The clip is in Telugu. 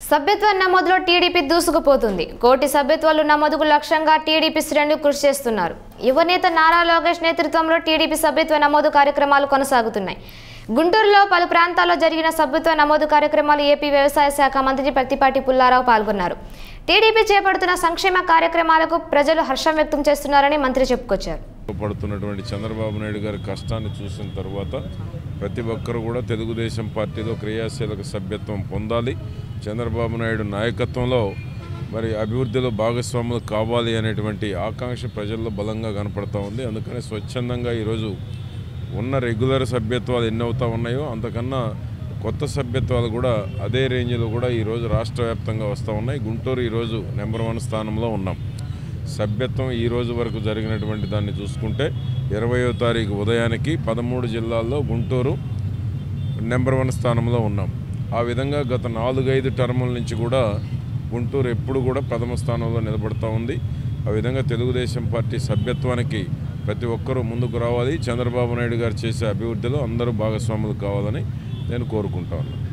సభ్యత్వ నమోదులో టీడీపీ దూసుకుపోతుంది కోటి సభ్యత్వాలు నమోదుకు లక్ష్యంగా టీడీపీ శ్రేణులు కృషి చేస్తున్నారు యువనేత నారా లోకేష్ నేతృత్వంలో టీడీపీ సభ్యత్వ నమోదు కార్యక్రమాలు కొనసాగుతున్నాయి గుంటూరులో పలు ప్రాంతాల్లో జరిగిన సభ్యత్వ నమోదు కార్యక్రమాలు ఏపీ వ్యవసాయ శాఖ మంత్రి ప్రత్తిపాటి పుల్లారావు పాల్గొన్నారు టీడీపీ చేపడుతున్న సంక్షేమ కార్యక్రమాలకు ప్రజలు హర్షం వ్యక్తం చేస్తున్నారని మంత్రి చెప్పుకొచ్చారు పడుతున్నటువంటి చంద్రబాబు నాయుడు గారి కష్టాన్ని చూసిన తర్వాత ప్రతి ఒక్కరు కూడా తెలుగుదేశం పార్టీలో క్రియాశీలక సభ్యత్వం పొందాలి చంద్రబాబు నాయుడు నాయకత్వంలో మరి అభివృద్ధిలో భాగస్వాములు కావాలి అనేటువంటి ఆకాంక్ష ప్రజల్లో బలంగా కనపడతా ఉంది అందుకని స్వచ్ఛందంగా ఈరోజు ఉన్న రెగ్యులర్ సభ్యత్వాలు ఎన్ని అవుతా ఉన్నాయో అంతకన్నా కొత్త సభ్యత్వాలు కూడా అదే రేంజ్లో కూడా ఈరోజు రాష్ట్ర వ్యాప్తంగా వస్తూ ఉన్నాయి గుంటూరు ఈరోజు నెంబర్ వన్ స్థానంలో ఉన్నాం సభ్యత్వం ఈ రోజు వరకు జరిగినటువంటి దాన్ని చూసుకుంటే ఇరవయో తారీఖు ఉదయానికి పదమూడు జిల్లాల్లో గుంటూరు నెంబర్ వన్ స్థానంలో ఉన్నాం ఆ విధంగా గత నాలుగైదు టర్ముల నుంచి కూడా గుంటూరు ఎప్పుడు కూడా ప్రథమ స్థానంలో నిలబడుతూ ఉంది ఆ విధంగా తెలుగుదేశం పార్టీ సభ్యత్వానికి ప్రతి ఒక్కరూ ముందుకు రావాలి చంద్రబాబు నాయుడు గారు చేసే అభివృద్ధిలో అందరూ భాగస్వాములు కావాలని నేను కోరుకుంటా ఉన్నాను